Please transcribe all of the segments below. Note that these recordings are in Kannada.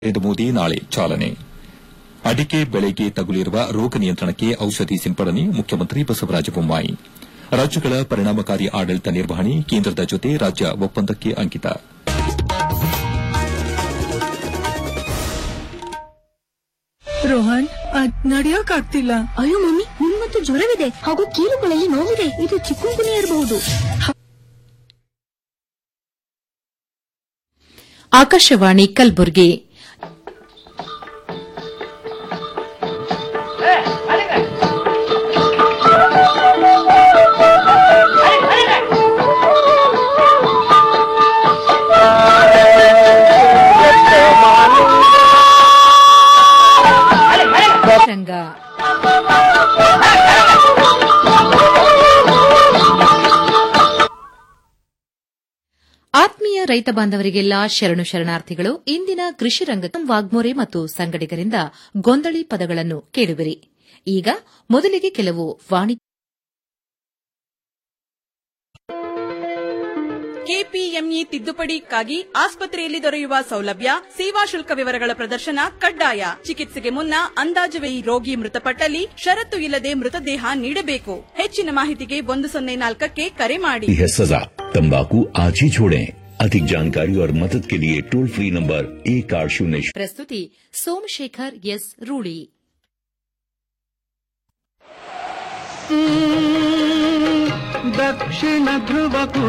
ನರೇಂದ್ರ ಮೋದಿ ನಾಳೆ ಚಾಲನೆ ಅಡಿಕೆ ಬೆಳೆಗೆ ತಗುಲಿರುವ ರೋಗ ನಿಯಂತ್ರಣಕ್ಕೆ ಔಷಧಿ ಸಿಂಪಡಣೆ ಮುಖ್ಯಮಂತ್ರಿ ಬಸವರಾಜ ಬೊಮ್ಮಾಯಿ ರಾಜ್ಯಗಳ ಪರಿಣಾಮಕಾರಿ ಆಡಳಿತ ನಿರ್ವಹಣೆ ಕೇಂದ್ರದ ಜೊತೆ ರಾಜ್ಯ ಒಪ್ಪಂದಕ್ಕೆ ಅಂಕಿತ ರೋಹನ್ ಅದ್ ನಡಿಯಕ್ ಆಗ್ತಿಲ್ಲ ಅಯ್ಯೋ ಮಮ್ಮಿ ನಿಮ್ಮಂತೂ ಜ್ವರವಿದೆ ಹಾಗೂ ಕೀಲುಗಳಲ್ಲಿ ನೋವಿದೆ ಇದು ಚಿಕ್ಕುಂಗುನಿ ಇರಬಹುದು ಆಕಾಶವಾಣಿ ಕಲಬುರಗಿ ರಂಗ ಆತ್ಮೀಯ ರೈತ ಬಾಂಧವರಿಗೆಲ್ಲ ಶರಣು ಶರಣಾರ್ಥಿಗಳು ಇಂದಿನ ಕೃಷಿ ರಂಗ ವಾಗ್ಮೋರೆ ಮತ್ತು ಸಂಗಡಿಗರಿಂದ ಗೊಂದಳಿ ಪದಗಳನ್ನು ಕೇಳುವಿರಿ ಈಗ ಮೊದಲಿಗೆ ಕೆಲವು ವಾಣಿ ಕೆಪಿಎಂಇ ತಿದ್ದುಪಡಿಗಾಗಿ ಆಸ್ಪತ್ರೆಯಲ್ಲಿ ದೊರೆಯುವ ಸೌಲಭ್ಯ ಸೇವಾ ಶುಲ್ಕ ವಿವರಗಳ ಪ್ರದರ್ಶನ ಕಡ್ಡಾಯ ಚಿಕಿತ್ಸೆಗೆ ಮುನ್ನ ಅಂದಾಜು ವೇಯಿ ರೋಗಿ ಮೃತಪಟ್ಟಲ್ಲಿ ಷರತ್ತು ಇಲ್ಲದೆ ಮೃತದೇಹ ನೀಡಬೇಕು ಹೆಚ್ಚಿನ ಮಾಹಿತಿಗೆ ಒಂದು ಸೊನ್ನೆ ನಾಲ್ಕಕ್ಕೆ ಕರೆ ಮಾಡಿ है सजा तंबाकू आज ही छोड़ें अधिक जानकारी और मदद के लिए टोल फ्री नंबर एक आठ शून्य ಪ್ರಸ್ತುತಿ ಸೋಮಶೇಖರ್ ಎಸ್ ರೂಳಿ ದಕ್ಷಿಣ ಧ್ರುವಕ್ಕೂ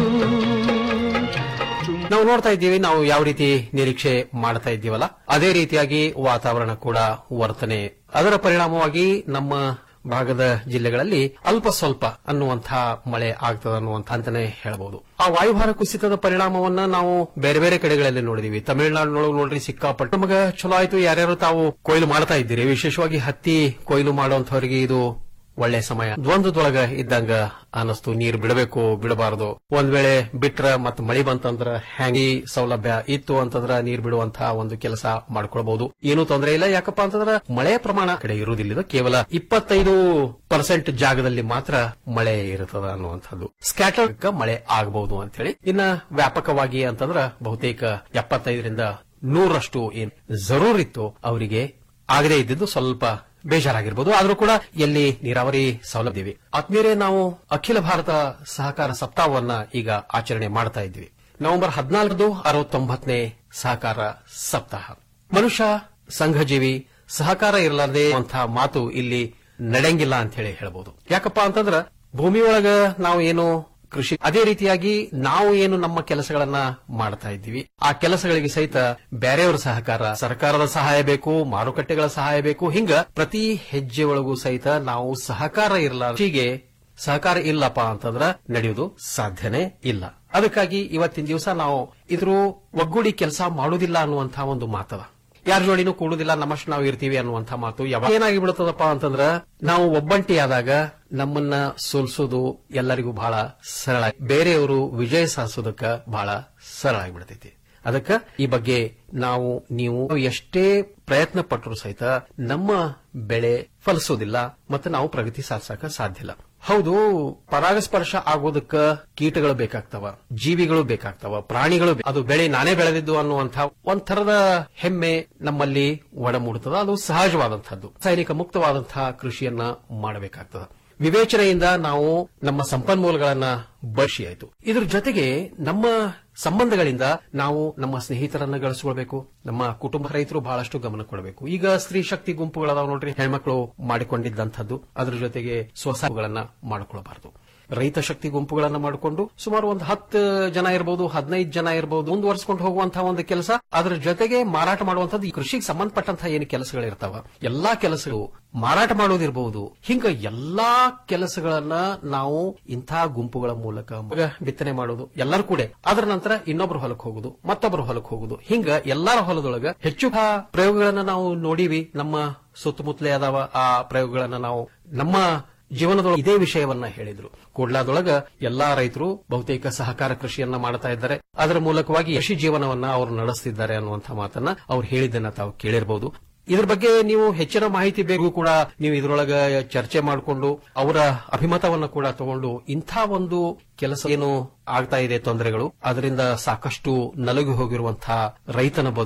ನಾವು ನೋಡ್ತಾ ಇದ್ದೀವಿ ನಾವು ಯಾವ ರೀತಿ ನಿರೀಕ್ಷೆ ಮಾಡ್ತಾ ಇದ್ದೀವಲ್ಲ ಅದೇ ರೀತಿಯಾಗಿ ವಾತಾವರಣ ಕೂಡ ವರ್ತನೆ ಅದರ ಪರಿಣಾಮವಾಗಿ ನಮ್ಮ ಭಾಗದ ಜಿಲ್ಲೆಗಳಲ್ಲಿ ಅಲ್ಪ ಸ್ವಲ್ಪ ಅನ್ನುವಂತಹ ಮಳೆ ಆಗ್ತದ ಅನ್ನುವಂತ ಅಂತಾನೆ ಹೇಳಬಹುದು ಆ ವಾಯುಭಾರ ಕುಸಿತದ ಪರಿಣಾಮವನ್ನ ನಾವು ಬೇರೆ ಬೇರೆ ಕಡೆಗಳಲ್ಲಿ ನೋಡಿದೀವಿ ತಮಿಳುನಾಡಿನೊಳಗೆ ನೋಡ್ರಿ ಸಿಕ್ಕಾಪಟ್ಟು ನಮಗ ಚಲೋ ಆಯ್ತು ಯಾರ್ಯಾರು ತಾವು ಕೊಯ್ಲು ಮಾಡ್ತಾ ಇದ್ದೀರಿ ವಿಶೇಷವಾಗಿ ಹತ್ತಿ ಕೊಯ್ಲು ಮಾಡುವಂತವರಿಗೆ ಇದು ಒಳ್ಳೆ ಸಮಯ ದ್ವಂದ್ವದೊಳಗ ಇದ್ದಂಗ ಅನಸ್ತು ನೀರ್ ಬಿಡಬೇಕು ಬಿಡಬಾರದು ಒಂದ್ ವೇಳೆ ಬಿಟ್ರ ಮತ್ ಮಳಿ ಬಂತಂದ್ರ ಹ್ಯಾಂಗಿ ಸೌಲಭ್ಯ ಇತ್ತು ಅಂತಂದ್ರ ನೀರ್ ಬಿಡುವಂತಹ ಒಂದು ಕೆಲಸ ಮಾಡ್ಕೊಳ್ಬಹುದು ಏನೂ ತೊಂದರೆ ಇಲ್ಲ ಯಾಕಪ್ಪ ಅಂತಂದ್ರ ಮಳೆ ಪ್ರಮಾಣ ಕಡೆ ಇರುವುದಿಲ್ಲ ಇದು ಕೇವಲ ಇಪ್ಪತ್ತೈದು ಪರ್ಸೆಂಟ್ ಜಾಗದಲ್ಲಿ ಮಾತ್ರ ಮಳೆ ಇರುತ್ತದ ಅನ್ನುವಂಥದ್ದು ಸ್ಕ್ಯಾಟರ್ ಮಳೆ ಆಗಬಹುದು ಅಂತ ಹೇಳಿ ಇನ್ನ ವ್ಯಾಪಕವಾಗಿ ಅಂತಂದ್ರ ಬಹುತೇಕ ಎಪ್ಪತ್ತೈದರಿಂದ ನೂರರಷ್ಟು ಏನ್ ಜರೂರಿತ್ತು ಅವರಿಗೆ ಆಗದೇ ಇದ್ದಿದ್ದು ಸ್ವಲ್ಪ ಬೇಜಾರಾಗಿರ್ಬೋದು ಆದ್ರೂ ಕೂಡ ಎಲ್ಲಿ ನೀರಾವರಿ ಸೌಲಭ್ಯವಿವೆ ಆತ್ಮೀಯರೇ ನಾವು ಅಖಿಲ ಭಾರತ ಸಹಕಾರ ಸಪ್ತಾಹವನ್ನ ಈಗ ಆಚರಣೆ ಮಾಡ್ತಾ ಇದ್ವಿ ನವೆಂಬರ್ ಹದಿನಾಲ್ಕದು ಅರವತ್ತೊಂಬತ್ತನೇ ಸಹಕಾರ ಸಪ್ತಾಹ ಮನುಷ್ಯ ಸಂಘಜೀವಿ ಸಹಕಾರ ಇರಲಾರದೆ ಅಂತ ಮಾತು ಇಲ್ಲಿ ನಡೆಯಂಗಿಲ್ಲ ಅಂತ ಹೇಳಿ ಹೇಳಬಹುದು ಯಾಕಪ್ಪ ಅಂತಂದ್ರ ಭೂಮಿಯೊಳಗ ನಾವು ಏನು ಕೃಷಿ ಅದೇ ರೀತಿಯಾಗಿ ನಾವು ಏನು ನಮ್ಮ ಕೆಲಸಗಳನ್ನ ಮಾಡ್ತಾ ಇದ್ದೀವಿ ಆ ಕೆಲಸಗಳಿಗೆ ಸಹಿತ ಬೇರೆಯವರ ಸಹಕಾರ ಸರ್ಕಾರದ ಸಹಾಯ ಬೇಕು ಮಾರುಕಟ್ಟೆಗಳ ಸಹಾಯ ಬೇಕು ಹಿಂಗ ಪ್ರತಿ ಹೆಜ್ಜೆ ಒಳಗೂ ಸಹಿತ ನಾವು ಸಹಕಾರ ಇರಲ್ಲ ಹೀಗೆ ಸಹಕಾರ ಇಲ್ಲಪ್ಪ ಅಂತಂದ್ರ ನಡೆಯುವುದು ಸಾಧ್ಯನೇ ಇಲ್ಲ ಅದಕ್ಕಾಗಿ ಇವತ್ತಿನ ದಿವಸ ನಾವು ಇದ್ರ ಒಗ್ಗೂಡಿ ಕೆಲಸ ಮಾಡುವುದಿಲ್ಲ ಅನ್ನುವಂತಹ ಒಂದು ಮಾತದ ಯಾರ ಜೋಡಿನೂ ಕೂಡುದಿಲ್ಲ ನಮ್ಮಷ್ಟು ನಾವು ಇರ್ತೀವಿ ಅನ್ನುವಂಥ ಮಾತು ಯಾವಾಗ ಏನಾಗಿ ಬಿಡುತ್ತದಪ್ಪ ಅಂತಂದ್ರ ನಾವು ಒಬ್ಬಂಟಿಯಾದಾಗ ನಮ್ಮನ್ನ ಸೋಲ್ಸೋದು ಎಲ್ಲರಿಗೂ ಬಹಳ ಸರಳ ಬೇರೆಯವರು ವಿಜಯ ಸಾಧಿಸೋದಕ್ಕ ಬಹಳ ಸರಳ ಆಗಿಬಿಡ್ತೈತಿ ಅದಕ್ಕ ಈ ಬಗ್ಗೆ ನಾವು ನೀವು ಎಷ್ಟೇ ಪ್ರಯತ್ನ ಪಟ್ಟರು ಸಹಿತ ನಮ್ಮ ಬೆಳೆ ಫಲಿಸೋದಿಲ್ಲ ಮತ್ತೆ ನಾವು ಪ್ರಗತಿ ಸಾಧಿಸಕ ಸಾಧ್ಯ ಇಲ್ಲ ಹೌದು ಪರಾಗಸ್ಪರ್ಶ ಆಗೋದಕ್ಕ ಕೀಟಗಳು ಬೇಕಾಗ್ತವ ಜೀವಿಗಳು ಬೇಕಾಗ್ತವ ಪ್ರಾಣಿಗಳು ಬೇ- ಅದು ಬೆಳೆ ನಾನೇ ಬೆಳೆದಿದ್ದು ಅನ್ನುವಂಥ ಒಂಥರದ ಹೆಮ್ಮೆ ನಮ್ಮಲ್ಲಿ ಒಡಮೂಡುತ್ತದೆ ಅದು ಸಹಜವಾದಂತಹದ್ದು ಸೈನಿಕ ಮುಕ್ತವಾದಂತಹ ಕೃಷಿಯನ್ನ ಮಾಡಬೇಕಾಗ್ತದ ವಿವೇಚನೆಯಿಂದ ನಾವು ನಮ್ಮ ಸಂಪನ್ಮೂಲಗಳನ್ನ ಬಳಸಿಯಾಯಿತು ಇದ್ರ ಜೊತೆಗೆ ನಮ್ಮ ಸಂಬಂಧಗಳಿಂದ ನಾವು ನಮ್ಮ ಸ್ನೇಹಿತರನ್ನ ಗಳಿಸಿಕೊಳ್ಬೇಕು ನಮ್ಮ ಕುಟುಂಬ ರೈತರು ಬಹಳಷ್ಟು ಗಮನ ಕೊಡಬೇಕು ಈಗ ಸ್ತ್ರೀ ಶಕ್ತಿ ಗುಂಪುಗಳದಾವ ನೋಡ್ರಿ ಹೆಣ್ಮಕ್ಳು ಮಾಡಿಕೊಂಡಿದ್ದಂಥದ್ದು ಅದ್ರ ಜೊತೆಗೆ ಸ್ವಸಹಾಯಗಳನ್ನ ಮಾಡಿಕೊಳ್ಳಬಾರದು ರೈತ ಶಕ್ತಿ ಗುಂಪುಗಳನ್ನ ಮಾಡಿಕೊಂಡು ಸುಮಾರು ಒಂದು ಹತ್ತು ಜನ ಇರಬಹುದು ಹದಿನೈದು ಜನ ಇರಬಹುದು ಮುಂದುವರಿಸಿಕೊಂಡು ಹೋಗುವಂತಹ ಒಂದು ಕೆಲಸ ಅದರ ಜೊತೆಗೆ ಮಾರಾಟ ಮಾಡುವಂತದ್ದು ಈ ಕೃಷಿಗೆ ಸಂಬಂಧಪಟ್ಟಂತಹ ಏನು ಕೆಲಸಗಳಿರ್ತಾವ ಎಲ್ಲಾ ಕೆಲಸಗಳು ಮಾರಾಟ ಮಾಡೋದಿರಬಹುದು ಹಿಂಗ ಎಲ್ಲಾ ಕೆಲಸಗಳನ್ನ ನಾವು ಇಂತಹ ಗುಂಪುಗಳ ಮೂಲಕ ಮಗ ಬಿತ್ತನೆ ಮಾಡೋದು ಎಲ್ಲರೂ ಕೂಡ ಅದರ ನಂತರ ಇನ್ನೊಬ್ರು ಹೊಲಕ್ಕೆ ಹೋಗುದು ಮತ್ತೊಬ್ರು ಹೊಲಕ್ಕೆ ಹೋಗುದು ಹಿಂಗ ಎಲ್ಲಾರ ಹೊಲದೊಳಗ ಹೆಚ್ಚು ಆ ಪ್ರಯೋಗಗಳನ್ನ ನಾವು ನೋಡಿವಿ ನಮ್ಮ ಸುತ್ತಮುತ್ತಲೇ ಅದಾವ ಆ ಪ್ರಯೋಗಗಳನ್ನ ನಾವು ನಮ್ಮ ಜೀವನದೊಳಗೆ ಇದೇ ವಿಷಯವನ್ನ ಹೇಳಿದ್ರು ಕೂಡ್ಲಾದೊಳಗ ಎಲ್ಲಾ ರೈತರು ಬಹುತೇಕ ಸಹಕಾರ ಕೃಷಿಯನ್ನ ಮಾಡ್ತಾ ಇದ್ದಾರೆ ಅದರ ಮೂಲಕವಾಗಿ ಕೃಷಿ ಜೀವನವನ್ನ ಅವರು ನಡೆಸ್ತಿದ್ದಾರೆ ಅನ್ನುವಂಥ ಮಾತನ್ನ ಅವ್ರು ಹೇಳಿದ್ದನ್ನ ತಾವು ಕೇಳಿರಬಹುದು ಇದ್ರ ಬಗ್ಗೆ ನೀವು ಹೆಚ್ಚಿನ ಮಾಹಿತಿ ಬೇಕು ಕೂಡ ನೀವು ಇದ್ರೊಳಗ ಚರ್ಚೆ ಮಾಡಿಕೊಂಡು ಅವರ ಅಭಿಮತವನ್ನ ಕೂಡ ತಗೊಂಡು ಇಂಥ ಒಂದು ಕೆಲಸ ಏನು ಆಗ್ತಾ ಇದೆ ತೊಂದರೆಗಳು ಅದರಿಂದ ಸಾಕಷ್ಟು ನಲುಗಿ ಹೋಗಿರುವಂತಹ ರೈತನ ಬದುಕು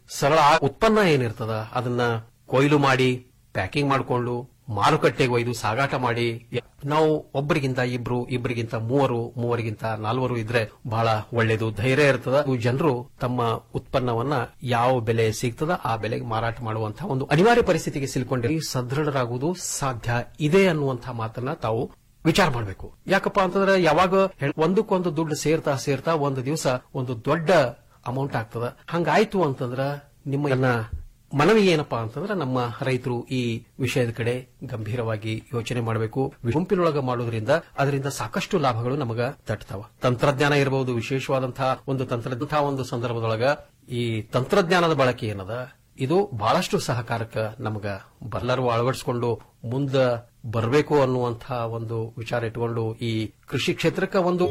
ಸರಳ ಉತ್ಪನ್ನ ಏನಿರ್ತದ ಅದನ್ನ ಕೊಯ್ಲು ಮಾಡಿ ಪ್ಯಾಕಿಂಗ್ ಮಾಡಿಕೊಂಡು ಮಾರುಕಟ್ಟೆಗೆ ಒಯ್ದು ಸಾಗಾಟ ಮಾಡಿ ನಾವು ಒಬ್ಬರಿಗಿಂತ ಇಬ್ರು ಇಬ್ಬರಿಗಿಂತ ಮೂವರು ಮೂವರಿಗಿಂತ ನಾಲ್ವರು ಇದ್ರೆ ಬಹಳ ಒಳ್ಳೇದು ಧೈರ್ಯ ಇರ್ತದ ಜನರು ತಮ್ಮ ಉತ್ಪನ್ನವನ್ನ ಯಾವ ಬೆಲೆ ಸಿಗ್ತದ ಆ ಬೆಲೆಗೆ ಮಾರಾಟ ಮಾಡುವಂತಹ ಒಂದು ಅನಿವಾರ್ಯ ಪರಿಸ್ಥಿತಿಗೆ ಸಿಲ್ಕೊಂಡ್ರೆ ಸದೃಢರಾಗುವುದು ಸಾಧ್ಯ ಇದೆ ಅನ್ನುವಂತಹ ಮಾತನ್ನ ತಾವು ವಿಚಾರ ಮಾಡಬೇಕು ಯಾಕಪ್ಪ ಅಂತಂದ್ರೆ ಯಾವಾಗ ಹೇಳ್- ಒಂದಕ್ಕೊಂದು ದುಡ್ಡು ಸೇರ್ತಾ ಸೇರ್ತಾ ಒಂದು ದಿವಸ ಒಂದು ದೊಡ್ಡ ಅಮೌಂಟ್ ಆಗ್ತದ ಹಂಗಾಯ್ತು ಅಂತಂದ್ರ ನಿಮ್ಮ ಮನವಿ ಏನಪ್ಪಾ ಅಂತಂದ್ರೆ ನಮ್ಮ ರೈತರು ಈ ವಿಷಯದ ಕಡೆ ಗಂಭೀರವಾಗಿ ಯೋಚನೆ ಮಾಡಬೇಕು ಗುಂಪಿನೊಳಗ ಮಾಡೋದ್ರಿಂದ ಅದರಿಂದ ಸಾಕಷ್ಟು ಲಾಭಗಳು ನಮಗ ತಟ್ತಾವ ತಂತ್ರಜ್ಞಾನ ಇರಬಹುದು ವಿಶೇಷವಾದಂತಹ ಒಂದು ತಂತ್ರಜ್ಞ ಒಂದು ಸಂದರ್ಭದೊಳಗ ಈ ತಂತ್ರಜ್ಞಾನದ ಬಳಕೆ ಏನದ ಇದು ಬಹಳಷ್ಟು ಸಹಕಾರಕ ನಮಗ ಬಲ್ಲರು ಅಳವಡಿಸಿಕೊಂಡು ಮುಂದ ಬರಬೇಕು ಅನ್ನುವಂತಹ ಒಂದು ವಿಚಾರ ಇಟ್ಕೊಂಡು ಈ ಕೃಷಿ ಕ್ಷೇತ್ರಕ್ಕೆ ಒಂದು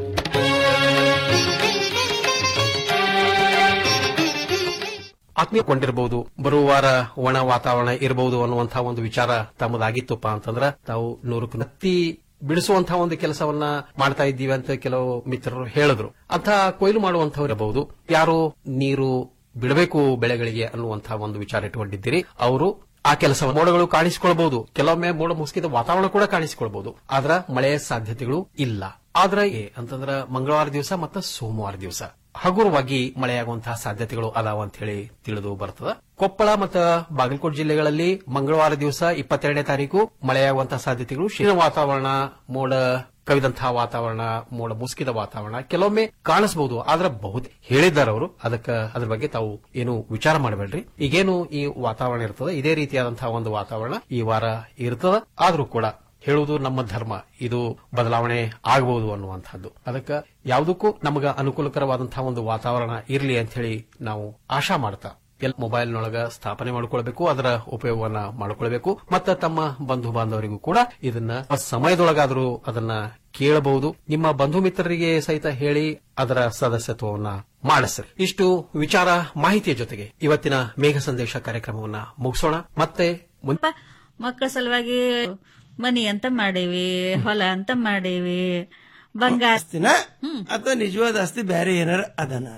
ಆತ್ಮೀಯಕೊಂಡಿರಬಹುದು ಬರುವ ವಾರ ಒಣ ವಾತಾವರಣ ಇರಬಹುದು ಅನ್ನುವಂತಹ ಒಂದು ವಿಚಾರ ತಮ್ಮದಾಗಿತ್ತಪ್ಪ ಅಂತಂದ್ರ ತಾವು ನೂರಕ್ಕೆ ನತ್ತಿ ಬಿಡಿಸುವಂತಹ ಒಂದು ಕೆಲಸವನ್ನ ಮಾಡ್ತಾ ಇದ್ದೀವಿ ಅಂತ ಕೆಲವು ಮಿತ್ರರು ಹೇಳಿದ್ರು ಅಂತ ಕೊಯ್ಲು ಮಾಡುವಂತವ್ರು ಇರಬಹುದು ಯಾರು ನೀರು ಬಿಡಬೇಕು ಬೆಳೆಗಳಿಗೆ ಅನ್ನುವಂತಹ ಒಂದು ವಿಚಾರ ಇಟ್ಟುಕೊಂಡಿದ್ದೀರಿ ಅವರು ಆ ಕೆಲಸ ಮೋಡಗಳು ಕಾಣಿಸಿಕೊಳ್ಬಹುದು ಕೆಲವೊಮ್ಮೆ ಮೋಡ ಮುಸುಕಿದ ವಾತಾವರಣ ಕೂಡ ಕಾಣಿಸಿಕೊಳ್ಬಹುದು ಆದ್ರ ಮಳೆಯ ಸಾಧ್ಯತೆಗಳು ಇಲ್ಲ ಆದ್ರೆ ಏ ಅಂತಂದ್ರ ಮಂಗಳವಾರ ದಿವಸ ಮತ್ತು ಸೋಮವಾರ ದಿವಸ ಹಗುರವಾಗಿ ಮಳೆಯಾಗುವಂತಹ ಸಾಧ್ಯತೆಗಳು ಅದಾವ ಅಂತ ಹೇಳಿ ತಿಳಿದು ಬರ್ತದ ಕೊಪ್ಪಳ ಮತ್ತು ಬಾಗಲಕೋಟೆ ಜಿಲ್ಲೆಗಳಲ್ಲಿ ಮಂಗಳವಾರ ದಿವಸ ಇಪ್ಪತ್ತೆರಡನೇ ತಾರೀಕು ಮಳೆಯಾಗುವಂತಹ ಸಾಧ್ಯತೆಗಳು ಶೀತ ವಾತಾವರಣ ಮೋಡ ಕವಿದಂತಹ ವಾತಾವರಣ ಮೋಡ ಮುಸುಕಿದ ವಾತಾವರಣ ಕೆಲವೊಮ್ಮೆ ಕಾಣಿಸಬಹುದು ಆದ್ರೆ ಬಹುತೇಕ ಹೇಳಿದ್ದಾರೆ ಅವರು ಅದಕ್ಕೆ ಅದ್ರ ಬಗ್ಗೆ ತಾವು ಏನು ವಿಚಾರ ಮಾಡಬೇಡ್ರಿ ಈಗೇನು ಈ ವಾತಾವರಣ ಇರ್ತದೆ ಇದೇ ರೀತಿಯಾದಂತಹ ಒಂದು ವಾತಾವರಣ ಈ ವಾರ ಇರ್ತದ ಆದ್ರೂ ಕೂಡ ಹೇಳುವುದು ನಮ್ಮ ಧರ್ಮ ಇದು ಬದಲಾವಣೆ ಆಗಬಹುದು ಅನ್ನುವಂಥದ್ದು ಅದಕ್ಕೆ ಯಾವುದಕ್ಕೂ ನಮಗ ಅನುಕೂಲಕರವಾದಂತಹ ಒಂದು ವಾತಾವರಣ ಇರಲಿ ಅಂತ ಹೇಳಿ ನಾವು ಆಶಾ ಮಾಡ್ತಾ ಎಲ್ಲ ಮೊಬೈಲ್ನೊಳಗ ಸ್ಥಾಪನೆ ಮಾಡಿಕೊಳ್ಬೇಕು ಅದರ ಉಪಯೋಗವನ್ನ ಮಾಡಿಕೊಳ್ಬೇಕು ಮತ್ತು ತಮ್ಮ ಬಂಧು ಬಾಂಧವರಿಗೂ ಕೂಡ ಇದನ್ನ ಸಮಯದೊಳಗಾದರೂ ಅದನ್ನ ಕೇಳಬಹುದು ನಿಮ್ಮ ಬಂಧು ಮಿತ್ರರಿಗೆ ಸಹಿತ ಹೇಳಿ ಅದರ ಸದಸ್ಯತ್ವವನ್ನ ಮಾಡಿಸ್ರಿ ಇಷ್ಟು ವಿಚಾರ ಮಾಹಿತಿಯ ಜೊತೆಗೆ ಇವತ್ತಿನ ಮೇಘ ಸಂದೇಶ ಕಾರ್ಯಕ್ರಮವನ್ನ ಮುಗಿಸೋಣ ಮತ್ತೆ ಮುಂದೆ ಮಕ್ಕಳ ಸಲುವಾಗಿ ಮನಿ ಅಂತ ಮಾಡೇವಿ ಹೊಲ ಅಂತ ಮಾಡೇವಿ ಬಂಗಾರ ಆಸ್ತಿನ ಅಥವಾ ನಿಜವಾದ ಆಸ್ತಿ ಬೇರೆ ಏನಾರ ಅದನ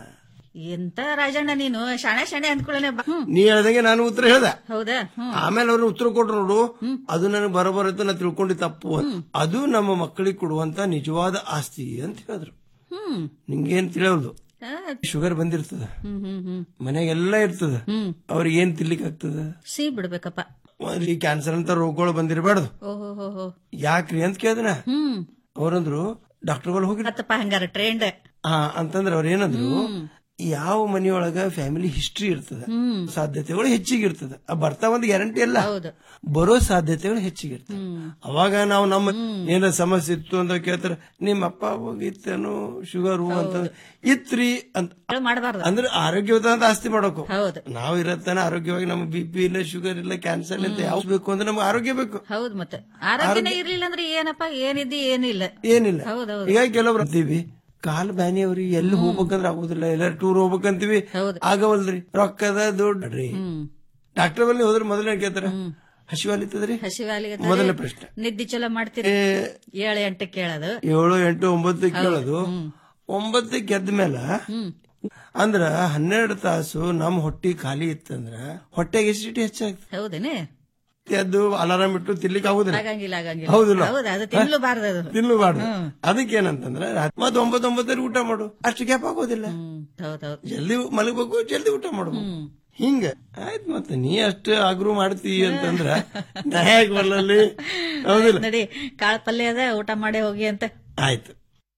ಎಂತ ರಾಜಣ್ಣ ನೀನು ಶಾಣೆ ಶಾಣೆ ಅಂದ್ಕೊಳ್ಳೆ ನೀ ಹೇಳ್ದಂಗೆ ನಾನು ಉತ್ತರ ಹೇಳ್ದ ಹೌದಾ ಹ್ಮ್ ಆಮೇಲೆ ಅವ್ರು ಉತ್ತರ ಕೊಟ್ರು ನೋಡು ಅದು ನನಗೆ ಬರೋಬರತ್ತು ನಾ ತಿಳ್ಕೊಂಡಿ ತಪ್ಪು ಅಂತ. ಅದು ನಮ್ಮ ಮಕ್ಕಳಿಗೆ ಕೊಡುವಂತ ನಿಜವಾದ ಆಸ್ತಿ ಅಂತ ಹೇಳಿದ್ರು ಹ್ಮ್ ನಿಂಗೇನ್ ತಿಳಿಯೋದು ಆ, ಶುಗರ್ ಬಂದಿರ್ತದ ಹ್ಮ್ ಹ್ಮ್ ಹ್ಮ್ ಮನೆಗೆಲ್ಲ ಇರ್ತದ ಅವ್ರಿಗೆ ಏನ್ ತಿನ್ಲಿಕ್ಕೆ ಆಗ್ತದ ಸಿಹಿ ಬಿಡ್ಬೇಕಪ್ಪ ಈ ಕ್ಯಾನ್ಸರ್ ಅಂತ ರೋಗಗಳು ಬಂದಿರಬಾರ್ದು ಓಹೋ ಹೋ ಹೋ ಯಾಕ್ರಿ ಅಂತ ಕೇಳಿದ್ರ ಹ್ಮ್ ಅವ್ರಂದ್ರು ಡಾಕ್ಟರ್ಗಳು ಹೋಗಿ ಮತ್ತಪ್ಪ ಹಂಗಾರ ಟ್ರೆಂಡ್ ಹಾ ಅಂತಂದ್ರೆ ಅವ್ರ ಏನಂದ್ರು ಯಾವ ಮನೆಯೊಳಗ ಫ್ಯಾಮಿಲಿ ಹಿಸ್ಟ್ರಿ ಇರ್ತದ ಸಾಧ್ಯತೆಗಳು ಹೆಚ್ಚಿಗೆ ಇರ್ತದ ಆ ಬರ್ತಾ ಒಂದು ಗ್ಯಾರಂಟಿ ಅಲ್ಲ ಹೌದು ಬರೋ ಸಾಧ್ಯತೆಗಳು ಹೆಚ್ಚಿಗೆ ಇರ್ತದೆ ಅವಾಗ ನಾವು ನಮ್ಮ ಏನಾರ ಸಮಸ್ಯೆ ಇತ್ತು ಅಂತ ಕೇಳ್ತಾರ ನಿಮ್ಮ ಅಪ್ಪ ಹೋಗಿತ್ತೇನು ಶುಗರ್ ಅಂತ ಇತ್ರಿ ಅಂತ ಮಾಡಬಾರ್ದು ಅಂದ್ರೆ ಆರೋಗ್ಯವಂತ ಆಸ್ತಿ ಮಾಡೋಕು ಹೌದು ನಾವು ಇರತ್ತಾನ ಆರೋಗ್ಯವಾಗಿ ನಮ್ಗೆ ಬಿ ಪಿ ಇಲ್ಲ ಶುಗರ್ ಇಲ್ಲ ಕ್ಯಾನ್ಸರ್ ಅಂತ ಯಾವ ಬೇಕು ಅಂದ್ರೆ ನಮ್ಗೆ ಆರೋಗ್ಯ ಬೇಕು ಹೌದು ಮತ್ತೆ ಆರೋಗ್ಯನೇ ಇರ್ಲಿಲ್ಲ ಅಂದ್ರೆ ಏನಪ್ಪ ಏನಿದ್ದಿ ಏನಿಲ್ಲ ಏನಿಲ್ಲ ಹೌದೌದು ಈಗ ಕೆಲವ್ರು ಅಂತೀವಿ ಕಾಲ್ ಬ್ಯಾನಿ ಅವ್ರಿಗೆ ಎಲ್ಲಿ ಹೋಗ್ಬೇಕಂದ್ರೆ ಆಗುದಿಲ್ಲ ಎಲ್ಲಾರು ಟೂರ್ ಹೋಗ್ಬೇಕಂತೀವಿ ಆಗವಲ್ರಿ ರೊಕ್ಕದ ದುಡ್ಡ್ರಿ ಡಾಕ್ಟರ್ ಬಲ್ಲಿ ಹೋದ್ರೆ ಮೊದಲನೇ ಕೇಳ್ತಾರ ಹಸಿವಾಲಿತ್ತದ್ರಿ ಹಸಿವಾಲಿಗೆ ಮೊದಲನೇ ಪ್ರಶ್ನೆ ನಿದ್ದೆ ಚಲೋ ಮಾಡ್ತೀರಿ ಏಳು ಎಂಟು ಕೇಳೋದು ಏಳು ಎಂಟು ಒಂಬತ್ತು ಕೇಳೋದು ಒಂಬತ್ತು ಗೆದ್ದ ಮೇಲೆ ಅಂದ್ರ ಹನ್ನೆರಡು ತಾಸು ನಮ್ ಹೊಟ್ಟಿ ಖಾಲಿ ಇತ್ತಂದ್ರ ಹೊಟ್ಟೆಗೆ ಎಸಿಡಿಟಿ ಹೆಚ್ಚಾಗ್ತದೆ ಹೌದೇನೆ ಎದ್ದು ಅಲಾರಾಮ್ ಇಟ್ಟು ತಿನ್ಲಿಕ್ಕೆ ಆಗುದಿಲ್ಲ ಆಗಂಗಿಲ್ಲ ಆಗಂಗಿಲ್ಲ ಹೌದಿಲ್ಲ ಹೌದು ಅದು ತಿನ್ಲೂಬಾರ್ದು ಅದು ತಿನ್ಲಬಾರ್ದು ಅದಕ್ಕೆ ಏನಂತಂದ್ರೆ ಮತ್ ಒಂಬತ್ತು ಒಂಬತ್ತಲ್ಲಿ ಊಟ ಮಾಡು ಅಷ್ಟು ಗ್ಯಾಪ್ ಆಗೋದಿಲ್ಲ ಹೌದೌದು ಜಲ್ದಿ ಮಲಗಬೇಕು ಜಲ್ದಿ ಊಟ ಮಾಡ್ಬೇಕು ಹಿಂಗ ಆಯ್ತು ಮತ್ತೆ ನೀ ಅಷ್ಟು ಆಗ್ರೂ ಮಾಡ್ತಿ ಅಂತಂದ್ರ ನಾ ಹೇಗ್ ಬರ್ಲಲ್ಲಿ ಹೌದಿಲ್ಲ ನಡಿ ಕಾಳ ಪಲ್ಯ ಅದ ಊಟ ಮಾಡೇ ಹೋಗಿ ಅಂತ ಆಯ್ತು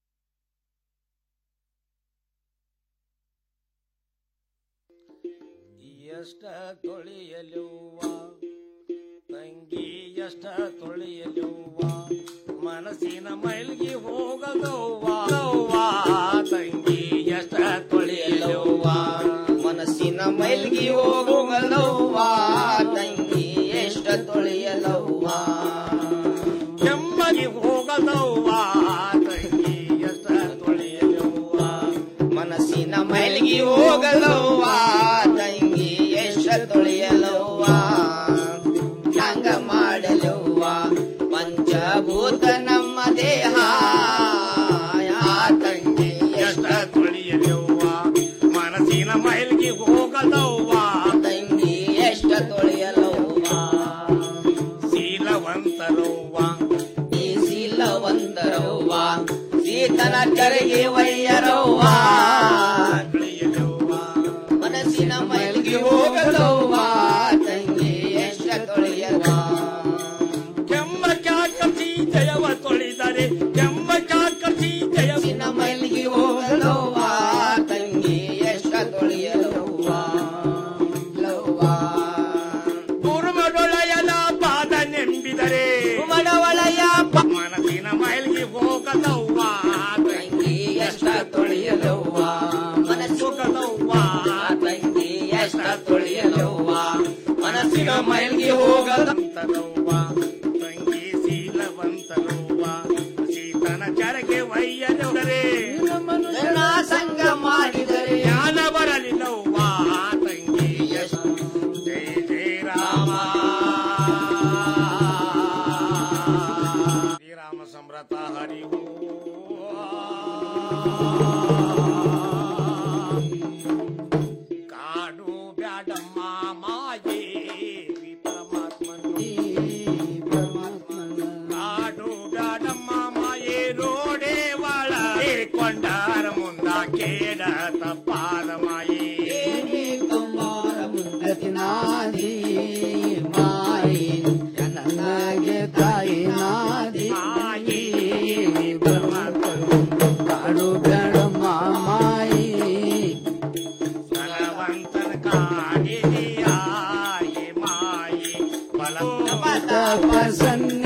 ಎಷ್ಟ ತೊಳೆಯಲುವ ತಂಗಿ ಎಷ್ಟ ತೊಳೆಯಲುವ ಮನಸ್ಸಿನ ಮೈಲ್ಗಿ ಹೋಗಲವ್ವ ಅವ್ವ, ತಂಗಿ ಎಷ್ಟ ತೊಳೆಯಲುವ ಮನಸ್ಸಿನ ಮೈಲ್ಗಿ ಹೋಗಲವ್ವ ತಂಗಿ ಎಷ್ಟ ತೊಳೆಯಲವ್ವ ಕೆಮ್ಮಗಿ ಹೋಗಲವ್ವ ತಂಗಿ ಎಷ್ಟ ತೊಳೆಯಲುವ ಮನಸ್ಸಿನ ಮೈಲ್ಗಿ ಹೋಗಲವ್ವ ತಂಗಿ ಎಷ್ಟ ತೊಳೆಯಲವ್ವ ಹಂಗ ಮಾಡಲವ್ವ ಪಂಚಭೂತ ನಮ್ಮ ದೇಹ ಯಾ ತಂಗಿ ಎಷ್ಟ ತೊಳೆಯಲುವ ಮನಸ್ಸಿನ ಮೈಲ್ಗಿ ಹೋಗಲವ್ವ ಕರೆಗೆ ವಯ್ಯರವ್ವ ಮನಸ್ಸಿನ ಮೈಲಿಗೆ ಹೋಗಲವ್ವ ತಂಗಿ ಎಷ್ಟ ತೊಳೆಯವ ಕೆಮ್ಮ ಕ್ಯಾಕಿ ಜಯವ ತೊಳಿದರೆ ಕೆಮ್ಮ ಕ್ಯಾಕಿ ಜಯವಿನ ಮೈಲಿಗೆ ಹೋಗಲವ್ವ ತಂಗಿ ಎಷ್ಟ ತೊಳೆಯಲವ್ವ ಕುರುಮಡೊಳೆಯನ ಪಾದ ನೆಂಬಿದರೆ ಮಡವಳಯ ಮನಸ್ಸಿನ ಮೈಲಿಗೆ ಹೋಗದವ್ವ ತಂಗಿ ಎಷ್ಟ ತೊಳೆಯಲವ್ವ ಮನಸ್ಸು ಹೋಗದವ್ವ ತಂಗಿ ಎಷ್ಟ ತೊಳೆಯಲವ್ವ ಮನಸ್ಸಿನ ಮೈಲಿಗೆ ಹೋಗಲವ್ವ ತಂಗಿ ಶೀಲವಂತರವ್ವ ಸೀತನ ಚರಗೆ ವಯ್ಯದರೆ ಸಂಗ ಮಾಡಿದರೆ ಜ್ಞಾನ ಬರಲಿಲ್ಲವ್ವ ತಂಗಿ ಎಷ್ಟ ಜಯ ಜಯ ರಾಮ ಶ್ರೀರಾಮ ಸಮೃತ ಹರಿ ಕಾಡು ಬ್ಯಾಡಮ್ಮ ಮಾಯೇ ಪರಮಾತ್ಮನು ಕಾಡು ಬ್ಯಾಡಮ್ಮ ಮಾಯೇ ರೋಡೆ ಒಳ ಕೊಂಡಾರ ಮುಂದ ಕೇಡ ತಪ್ಪಾದ ಮಾಯೇ ನಾದಿ ಮಾಯಿ ನನಗೆ ತಾಯಿ ನಾದಿ ಕಾಡು ಬೇಡ ಮಾಯಿ ಬಲವಂತನ ಕಾಡಿದೆಯಾಯಿ ಮಾಯಿ ಬಲ ಪ್ರಸನ್ನ